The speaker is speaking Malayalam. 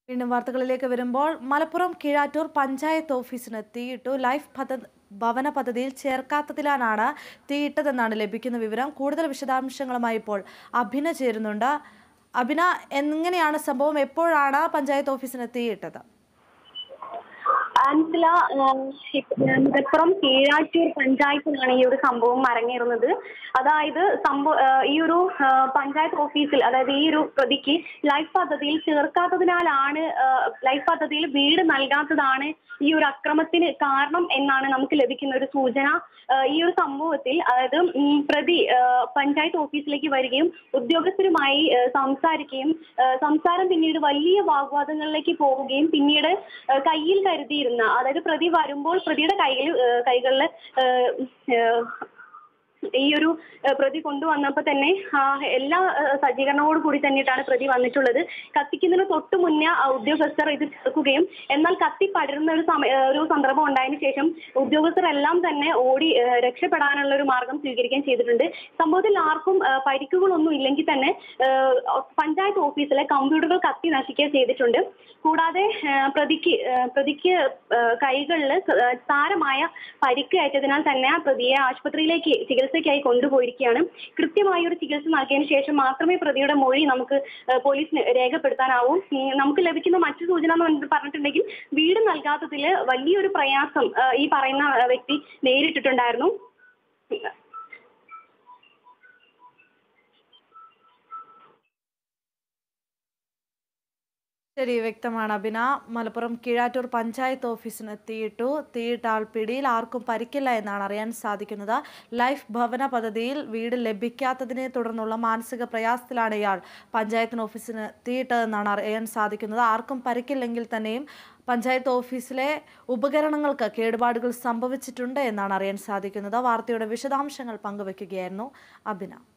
വീണ്ടും വാർത്തകളിലേക്ക് വരുമ്പോൾ മലപ്പുറം കീഴാറ്റൂർ പഞ്ചായത്ത് ഓഫീസിന് തീയിട്ടു ലൈഫ് പദ്ധ ഭവന പദ്ധതിയിൽ ചേർക്കാത്തതിലാണ് തീയിട്ടതെന്നാണ് ലഭിക്കുന്ന വിവരം കൂടുതൽ വിശദാംശങ്ങളുമായി ഇപ്പോൾ അഭിന ചേരുന്നുണ്ട് അഭിന എങ്ങനെയാണ് സംഭവം എപ്പോഴാണ് പഞ്ചായത്ത് ഓഫീസിന് തീയിട്ടത് ആൻസില മലപ്പുറം കീഴാറ്റൂർ പഞ്ചായത്തിലാണ് ഈ ഒരു സംഭവം അരങ്ങേറുന്നത് അതായത് സംഭവ ഈ ഒരു ആ, പഞ്ചായത്ത് ഓഫീസിൽ അതായത് ഈ ഒരു പ്രതിക്ക് ലൈഫ് പദ്ധതിയിൽ ചേർക്കാത്തതിനാലാണ് ആ, ലൈഫ് പദ്ധതിയിൽ വീട് നൽകാത്തതാണ് ഈ ഒരു അക്രമത്തിന് കാരണം എന്നാണ് നമുക്ക് ലഭിക്കുന്ന ഒരു സൂചന ആ, ഈ ഒരു സംഭവത്തിൽ അതായത് ഉം, പ്രതി ആ, പഞ്ചായത്ത് ഓഫീസിലേക്ക് വരികയും ഉദ്യോഗസ്ഥരുമായി ആ, സംസാരിക്കുകയും ആ, സംസാരം പിന്നീട് വലിയ വാഗ്വാദങ്ങളിലേക്ക് പോവുകയും പിന്നീട് ആ, കയ്യിൽ കരുതിയിരുന്ന അതായത് പ്രതി വരുമ്പോൾ പ്രതിയുടെ കയ്യിൽ ആ, കൈകളിൽ ആ, ആ, ഈ ഒരു ആ, പ്രതി കൊണ്ടുവന്നപ്പോൾ തന്നെ ആ, എല്ലാ ആ, സജ്ജീകരണങ്ങളോട് കൂടി തന്നെയിട്ടാണ് പ്രതി വന്നിട്ടുള്ളത് കത്തിക്കുന്നതിന് തൊട്ട് മുന്നേ ആ ഉദ്യോഗസ്ഥർ ഇത് ചേർക്കുകയും എന്നാൽ കത്തി പടരുന്ന ഒരു സമയ ആ, ഒരു സന്ദർഭം ഉണ്ടായതിനു ശേഷം ഉദ്യോഗസ്ഥരെല്ലാം തന്നെ ഓടി ആ, രക്ഷപ്പെടാനുള്ള ഒരു മാർഗം സ്വീകരിക്കുകയും ചെയ്തിട്ടുണ്ട് സംഭവത്തിൽ ആർക്കും ആ, പരിക്കുകളൊന്നും ഇല്ലെങ്കിൽ തന്നെ ആ, പഞ്ചായത്ത് ഓഫീസിലെ കമ്പ്യൂട്ടറുകൾ കത്തി നശിക്കുക ചെയ്തിട്ടുണ്ട് കൂടാതെ ആ, പ്രതിക്ക് ആ, പ്രതിക്ക് കൈകളിൽ സാരമായ പരിക്ക് ഏറ്റതിനാൽ തന്നെ ആ പ്രതിയെ ആശുപത്രിയിലേക്ക് ചികിത്സയ്ക്കായി കൊണ്ടുപോയിരിക്കുകയാണ് കൃത്യമായ ഒരു ചികിത്സ നൽകിയതിനു ശേഷം മാത്രമേ പ്രതിയുടെ മൊഴി നമുക്ക് ആ, പോലീസിന് രേഖപ്പെടുത്താനാവൂ ഉം, നമുക്ക് ലഭിക്കുന്ന മറ്റു സൂചന എന്ന് പറഞ്ഞിട്ട് പറഞ്ഞിട്ടുണ്ടെങ്കിൽ വീട് നൽകാത്തതിൽ വലിയൊരു പ്രയാസം ആ, ഈ പറയുന്ന ആ, വ്യക്തി നേരിട്ടിട്ടുണ്ടായിരുന്നു ശരി വ്യക്തമാണ് അഭിന മലപ്പുറം കീഴാറ്റൂർ പഞ്ചായത്ത് ഓഫീസിന് തീയിട്ടു തീയിട്ട ആൾ പിടിയിൽ ആർക്കും പരിക്കില്ല എന്നാണ് അറിയാൻ സാധിക്കുന്നത് ലൈഫ് ഭവന പദ്ധതിയിൽ വീട് ലഭിക്കാത്തതിനെ തുടർന്നുള്ള മാനസിക പ്രയാസത്തിലാണ് ഇയാൾ പഞ്ചായത്തിന് ഓഫീസിന് തീയിട്ടതെന്നാണ് അറിയാൻ സാധിക്കുന്നത് ആർക്കും പരിക്കില്ലെങ്കിൽ തന്നെയും പഞ്ചായത്ത് ഓഫീസിലെ ഉപകരണങ്ങൾക്ക് കേടുപാടുകൾ സംഭവിച്ചിട്ടുണ്ട് എന്നാണ് അറിയാൻ സാധിക്കുന്നത് വാർത്തയുടെ വിശദാംശങ്ങൾ പങ്കുവയ്ക്കുകയായിരുന്നു അഭിന